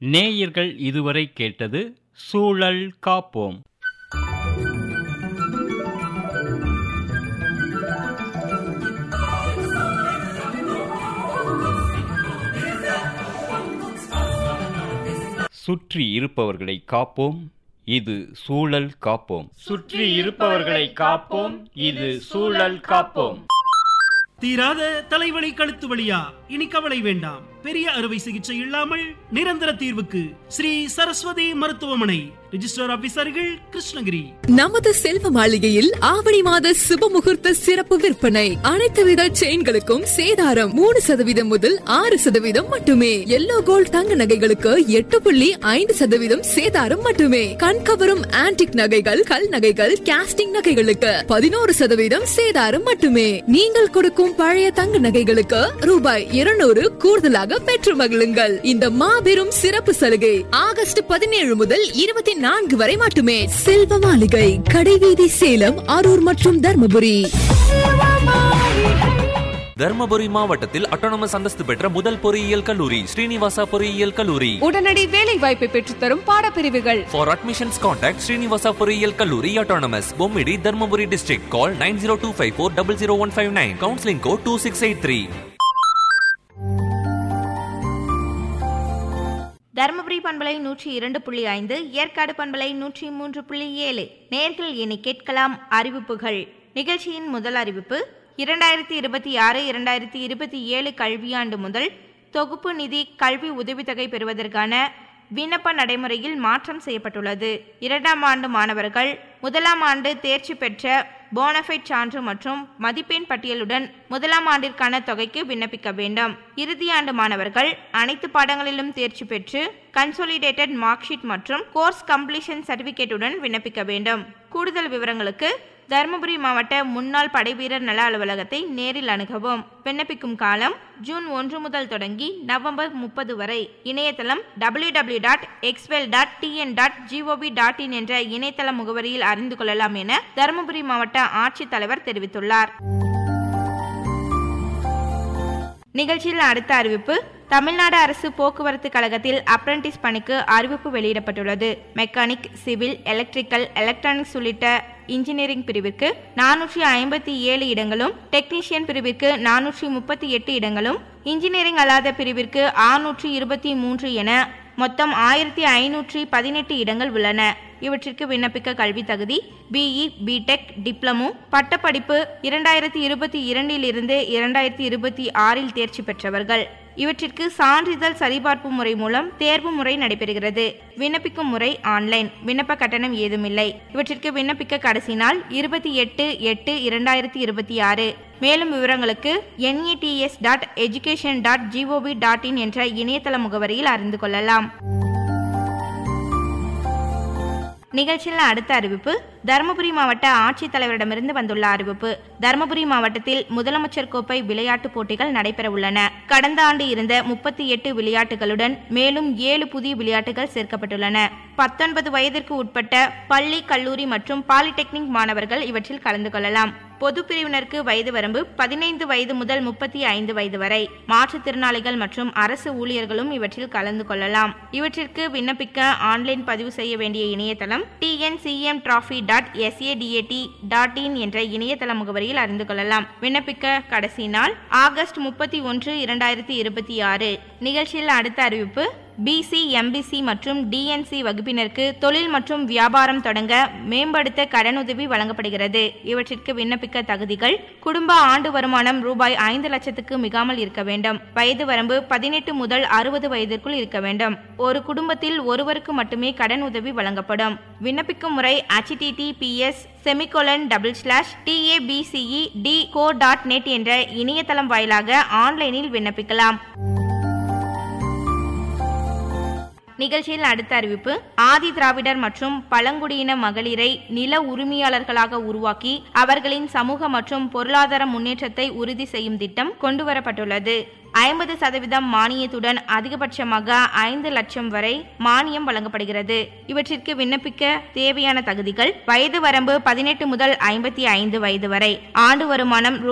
நேயர்கள் இதுவரை கேட்டது சூழல் காப்போம் சுற்றி இருப்பவர்களை காப்போம் இது சூழல் காப்போம் சுற்றி இருப்பவர்களை காப்போம் இது சூழல் காப்போம் தீராத தலைவலி கழுத்து வலியா இனி கவலை வேண்டாம் பெரிய அறுவை சிகிச்சை இல்லாமல் நிரந்தர தீர்வுக்கு ஸ்ரீ சரஸ்வதி மருத்துவமனை ரிஜிஸ்டர் ஆபீசர்கள் கிருஷ்ணகிரி நமது செல்வ மாளிகையில் ஆவணி மாத சுப முகூர்த்த சிறப்பு விற்பனை அனைத்து வித செயின்களுக்கும் சேதாரம் மூணு சதவீதம் முதல் ஆறு சதவீதம் மட்டுமே எல்லோ கோல்ட் தங்க நகைகளுக்கு எட்டு புள்ளி ஐந்து சதவீதம் சேதாரம் மட்டுமே கண்கவரும் ஆன்டிக் நகைகள் கல் நகைகள் கேஸ்டிங் நகைகளுக்கு பதினோரு சதவீதம் சேதாரம் மட்டுமே நீங்கள் கொடுக்கும் பழைய தங்க நகைகளுக்கு ரூபாய் இருநூறு கூடுதலாக பெற்று மகிழுங்கள் இந்த மாபெரும் சிறப்பு சலுகை ஆகஸ்ட் பதினேழு முதல் இருபத்தி நான்கு வரை மட்டுமே செல்வ மாளிகை கடைவீதி சேலம் அரூர் மற்றும் தர்மபுரி தர்மபுரி மாவட்டத்தில் அட்டானமஸ் அந்தஸ்து பெற்ற முதல் பொறியியல் கல்லூரி ஸ்ரீனிவாசா பொறியியல் கல்லூரி உடனடி வேலை வாய்ப்பை பெற்றுத்தரும் பாடப்பிரிவுகள் ஃபார் அட்மிஷன்ஸ் கான்டாக்ட் ஸ்ரீனிவாசா பொறியியல் கல்லூரி autonomous Bommidi Dharmapuri district call nine zero two five four double zero one five nine counselling code two six eight three Dharmapuri பண்பலை நூற்றி இரண்டு புள்ளி ஐந்து ஏற்காடு பண்பலை நூற்றி மூன்று புள்ளி ஏழு நேர்கள் இனி கேட்கலாம் அறிவிப்புகள் நிகழ்ச்சியின் முதல் அறிவிப்பு இரண்டாயிரத்தி இருபத்தி ஆறு இரண்டாயிரத்தி இருபத்தி ஏழு கல்வியாண்டு முதல் தொகுப்பு நிதி கல்வி உதவித்தொகை பெறுவதற்கான விண்ணப்ப நடைமுறையில் மாற்றம் செய்யப்பட்டுள்ளது இரண்டாம் ஆண்டு மாணவர்கள் முதலாம் ஆண்டு தேர்ச்சி பெற்ற போனஃபைட் சான்று மற்றும் மதிப்பெண் பட்டியலுடன் முதலாம் ஆண்டிற்கான தொகைக்கு விண்ணப்பிக்க வேண்டும் இறுதி ஆண்டு மாணவர்கள் அனைத்து பாடங்களிலும் தேர்ச்சி பெற்று கன்சோலிடேட்டட் மார்க் ஷீட் மற்றும் கோர்ஸ் கம்ப்ளீஷன் சர்டிபிகேட்டுடன் விண்ணப்பிக்க வேண்டும் கூடுதல் விவரங்களுக்கு தருமபுரி மாவட்ட முன்னாள் படைவீரர் நல அலுவலகத்தை நேரில் அணுகவும் விண்ணப்பிக்கும் காலம் ஜூன் ஒன்று முதல் தொடங்கி நவம்பர் முப்பது வரை இணையதளம் டபிள்யூ டபிள்யூ டாட் எக்ஸ்வெல் dot TN dot GOV dot in என்ற இணையதள முகவரியில் அறிந்து கொள்ளலாம் என தருமபுரி மாவட்ட ஆட்சித்தலைவர் தெரிவித்துள்ளார் நிகழ்ச்சியில் அடுத்த அறிவிப்பு தமிழ்நாடு அரசு போக்குவரத்து கழகத்தில் அப்ரண்டிஸ் பணிக்கு அறிவிப்பு வெளியிடப்பட்டுள்ளது மெக்கானிக் சிவில் எலக்ட்ரிக்கல் எலக்ட்ரானிக்ஸ் உள்ளிட்ட இன்ஜினியரிங் பிரிவிற்கு நானூற்றி ஐம்பத்தி ஏழு இடங்களும் டெக்னீஷியன் பிரிவிற்கு நானூற்றி முப்பத்தி எட்டு இடங்களும் இன்ஜினியரிங் அல்லாத பிரிவிற்கு ஆறுநூற்றி இருபத்தி மூன்று என மொத்தம் ஆயிரத்தி ஐநூற்றி பதினெட்டு இடங்கள் உள்ளன இவற்றிற்கு விண்ணப்பிக்க கல்வி தகுதி பிஇ பிடெக் டிப்ளமோ பட்டப்படிப்பு இரண்டாயிரத்தி இருபத்தி இரண்டில் இருந்து இரண்டாயிரத்தி இருபத்தி ஆறில் தேர்ச்சி பெற்றவர்கள் இவற்றிற்கு சான்றிதழ் சரிபார்ப்பு முறை மூலம் தேர்வு முறை நடைபெறுகிறது விண்ணப்பிக்கும் முறை ஆன்லைன் விண்ணப்ப கட்டணம் ஏதுமில்லை இவற்றிற்கு விண்ணப்பிக்க கடைசி நாள் இருபத்தி எட்டு எட்டு இரண்டாயிரத்தி இருபத்தி ஆறு மேலும் விவரங்களுக்கு NETS dot education dot GOV dot in என்ற இணையதள முகவரியில் அறிந்து கொள்ளலாம் நிகழ்ச்சியில் அடுத்த அறிவிப்பு தருமபுரி மாவட்ட ஆட்சித்தலைவரிடமிருந்து வந்துள்ள அறிவிப்பு தருமபுரி மாவட்டத்தில் முதலமைச்சர் கோப்பை விளையாட்டுப் போட்டிகள் நடைபெற உள்ளன கடந்த ஆண்டு இருந்த முப்பத்தி எட்டு விளையாட்டுகளுடன் மேலும் ஏழு புதிய விளையாட்டுகள் சேர்க்கப்பட்டுள்ளன பத்தொன்பது வயதிற்கு உட்பட்ட பள்ளி கல்லூரி மற்றும் பாலிடெக்னிக் மாணவர்கள் இவற்றில் கலந்து கொள்ளலாம் பொது பிரிவினருக்கு வயது வரம்பு பதினைந்து வயது முதல் முப்பத்தி ஐந்து வயது வரை மாற்றுத்திறனாளிகள் மற்றும் அரசு ஊழியர்களும் இவற்றில் கலந்து கொள்ளலாம் இவற்றிற்கு விண்ணப்பிக்க ஆன்லைன் பதிவு செய்ய வேண்டிய இணையதளம் TNCM trophy dot SDAT dot in என்ற இணையதள முகவரியில் அறிந்து கொள்ளலாம் விண்ணப்பிக்க கடைசி நாள் ஆகஸ்ட் முப்பத்தி ஒன்று இரண்டாயிரத்தி இருபத்தி ஆறு நிகழ்ச்சியில் அடுத்த அறிவிப்பு பிசி எம்பிசி மற்றும் டிஎன்சி வகுப்பினருக்கு தொழில் மற்றும் வியாபாரம் தொடங்க மேம்படுத்த கடனுதவி வழங்கப்படுகிறது இவற்றிற்கு விண்ணப்பிக்க தகுதிகள் குடும்ப ஆண்டு வருமானம் ரூபாய் ஐந்து லட்சத்துக்கு மிகாமல் இருக்க வேண்டும் வயது வரம்பு பதினெட்டு முதல் அறுபது வயதிற்குள் இருக்க வேண்டும் ஒரு குடும்பத்தில் ஒருவருக்கு மட்டுமே கடன் உதவி வழங்கப்படும் விண்ணப்பிக்கும் முறை HTTPS semicolon double slash TABCE D co dot net என்ற இணையதளம் வாயிலாக ஆன்லைனில் விண்ணப்பிக்கலாம் நிகழ்ச்சியில் அடுத்த அறிவிப்பு ஆதி திராவிடர் மற்றும் பழங்குடியின மகளிரை நில உரிமையாளர்களாக உருவாக்கி அவர்களின் சமூக மற்றும் பொருளாதார முன்னேற்றத்தை உறுதி செய்யும் திட்டம் கொண்டுவரப்பட்டுள்ளது ஐம்பது சதவீதம் மானியத்துடன் அதிகபட்சமாக ஐந்து லட்சம் வரை மானியம் வழங்கப்படுகிறது இவற்றிற்கு விண்ணப்பிக்க தேவையான தகுதிகள் வயது வரம்பு பதினெட்டு முதல் ஐம்பத்தி ஐந்து வயது வரை ஆண்டு வருமானம்